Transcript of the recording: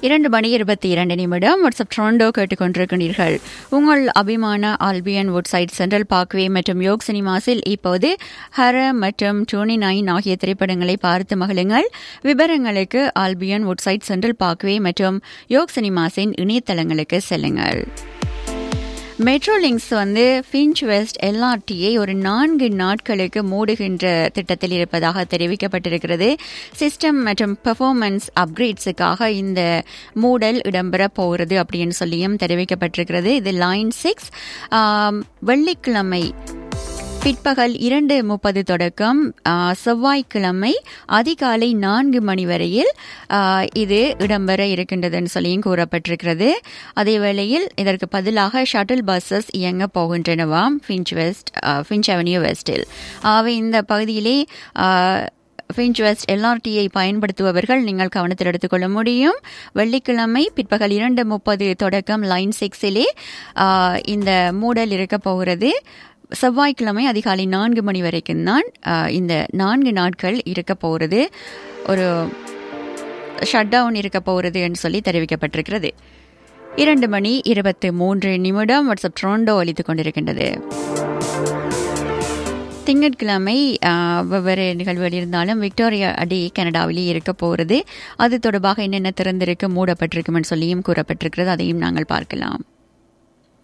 இரண்டு மணி இருபத்தி இரண்டு நிமிடம் வாட்ஸ்அப் ட்ரோண்டோ கேட்டுக்கொண்டிருக்கிறீர்கள் உங்கள் அபிமான ஆல்பியன் வுட்சைட் சென்ட்ரல் பார்க்வே மற்றும் யோக் சினிமாஸில் இப்போது ஹர மற்றும் டோனி நைன் ஆகிய திரைப்படங்களை பார்த்து மகிழுங்கள் விவரங்களுக்கு ஆல்பியன் வுட்சைட் சென்ட்ரல் பார்க்வே மற்றும் யோக் சினிமாஸின் இணையதளங்களுக்கு செல்லுங்கள் மெட்ரோ லிங்க்ஸ் வந்து ஃபின்ச் வெஸ்ட் எல்ஆர்டியை ஒரு நான்கு நாட்களுக்கு மூடுகின்ற திட்டத்தில் இருப்பதாக தெரிவிக்கப்பட்டிருக்கிறது சிஸ்டம் மற்றும் பெர்ஃபார்மன்ஸ் அப்கிரேட்ஸுக்காக இந்த மூடல் இடம்பெற போகிறது அப்படின்னு சொல்லியும் தெரிவிக்கப்பட்டிருக்கிறது இது லைன் சிக்ஸ் வெள்ளிக்கிழமை பிற்பகல் இரண்டு முப்பது தொடக்கம் செவ்வாய்க்கிழமை அதிகாலை நான்கு மணி வரையில் இது இடம்பெற இருக்கின்றதுன்னு சொல்லியும் கூறப்பட்டிருக்கிறது அதே வேளையில் இதற்கு பதிலாக ஷட்டில் பஸ்ஸஸ் இயங்க போகின்றனவாம் ஃபின்ச் வெஸ்ட் ஃபின்ச் அவென்யூ வெஸ்டில் ஆகவே இந்த பகுதியிலே ஃபின்ச் வெஸ்ட் எல்ஆர்டியை பயன்படுத்துபவர்கள் நீங்கள் கவனத்தில் எடுத்துக்கொள்ள முடியும் வெள்ளிக்கிழமை பிற்பகல் இரண்டு முப்பது தொடக்கம் லைன் சிக்ஸிலே இந்த மூடல் இருக்க போகிறது செவ்வாய்க்கிழமை அதிகாலை நான்கு மணி வரைக்கும் தான் இந்த நான்கு நாட்கள் இருக்க போகிறது ஒரு ஷட் டவுன் இருக்க போகிறது என்று சொல்லி தெரிவிக்கப்பட்டிருக்கிறது இரண்டு மணி இருபத்தி மூன்று நிமிடம் வாட்ஸ்அப் ட்ரோண்டோ அளித்துக் கொண்டிருக்கின்றது திங்கட்கிழமை வெவ்வேறு நிகழ்வுகள் இருந்தாலும் விக்டோரியா அடி கனடாவிலே இருக்க போகிறது அது தொடர்பாக என்னென்ன திறந்திருக்கு மூடப்பட்டிருக்குமென்னு சொல்லியும் கூறப்பட்டிருக்கிறது அதையும் நாங்கள் பார்க்கலாம்